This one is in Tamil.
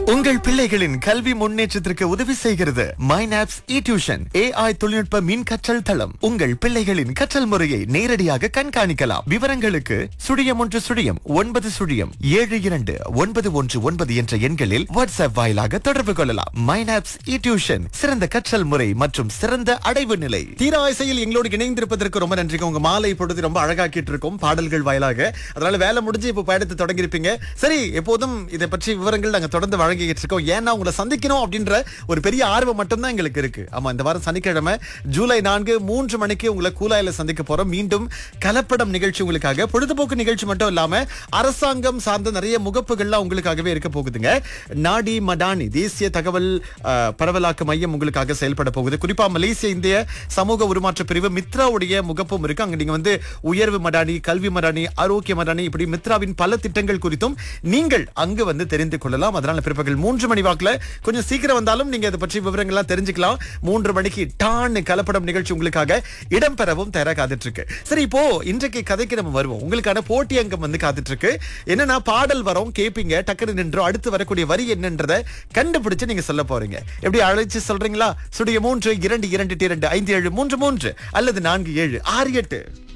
உங்கள் பிள்ளைகளின் கல்வி முன்னேற்றத்திற்கு உதவி செய்கிறது மைனாப்ஸ் இ டியூஷன் ஏஐ தொழில்நுட்ப மின் கற்றல் தளம் உங்கள் பிள்ளைகளின் கற்றல் முறையை நேரடியாக கண்காணிக்கலாம் விவரங்களுக்கு சுழியம் ஒன்று சுழியம் ஒன்பது சுழியம் ஏழு இரண்டு ஒன்பது ஒன்று ஒன்பது என்ற எண்களில் வாட்ஸ்அப் வாயிலாக தொடர்பு கொள்ளலாம் மைனாப்ஸ் இ டியூஷன் சிறந்த கற்றல் முறை மற்றும் சிறந்த அடைவு நிலை தீரா இசையில் எங்களோடு இணைந்திருப்பதற்கு ரொம்ப நன்றிங்க உங்க மாலை பொழுது ரொம்ப அழகாக்கிட்டு இருக்கோம் பாடல்கள் வாயிலாக அதனால வேலை முடிஞ்சு இப்போ பயணத்தை தொடங்கியிருப்பீங்க சரி எப்போதும் இதை பற்றி விவரங்கள் நாங்க தொடர்ந்து வழங்கிட்டு இருக்கோம் ஏன்னா உங்களை சந்திக்கணும் அப்படின்ற ஒரு பெரிய ஆர்வம் மட்டும்தான் எங்களுக்கு இருக்கு ஆமா இந்த வாரம் சனிக்கிழமை ஜூலை நான்கு மூன்று மணிக்கு உங்களை கூலாயில சந்திக்க போறோம் மீண்டும் கலப்படம் நிகழ்ச்சி உங்களுக்காக பொழுதுபோக்கு நிகழ்ச்சி மட்டும் இல்லாம அரசாங்கம் சார்ந்த நிறைய முகப்புகள்லாம் உங்களுக்காகவே இருக்க போகுதுங்க நாடி மடானி தேசிய தகவல் அஹ், பரவலாக்க மையம் உங்களுக்காக செயல்பட போகுது குறிப்பா மலேசிய இந்திய சமூக உருமாற்ற பிரிவு மித்ராவுடைய முகப்பும் இருக்கு அங்க நீங்க வந்து உயர்வு மடானி கல்வி மடானி ஆரோக்கிய மடானி இப்படி மித்ராவின் பல திட்டங்கள் குறித்தும் நீங்கள் அங்கு வந்து தெரிந்து கொள்ளலாம் அதனால பிற்பகல் மூன்று மணி வாக்குல கொஞ்சம் சீக்கிரம் வந்தாலும் நீங்க அதை பற்றி விவரங்கள்லாம் தெரிஞ்சுக்கலாம் மூன்று மணிக்கு டான் கலப்படம் நிகழ்ச்சி உங்களுக்காக இடம்பெறவும் தயாரா காத்துட்டு இருக்கு சரி இப்போ இன்றைக்கு கதைக்கு நம்ம வருவோம் உங்களுக்கான போட்டி அங்கம் வந்து காத்துட்டு இருக்கு என்னன்னா பாடல் வரோம் கேப்பீங்க டக்குனு நின்றோம் அடுத்து வரக்கூடிய வரி என்னன்றதை கண்டுபிடிச்சு நீங்க சொல்ல போறீங்க எப்படி அழைச்சு சொல்றீங்களா சுடைய மூன்று இரண்டு இரண்டு இரண்டு ஐந்து ஏழு மூன்று மூன்று அல்லது நான்கு ஏழு ஆறு எட்டு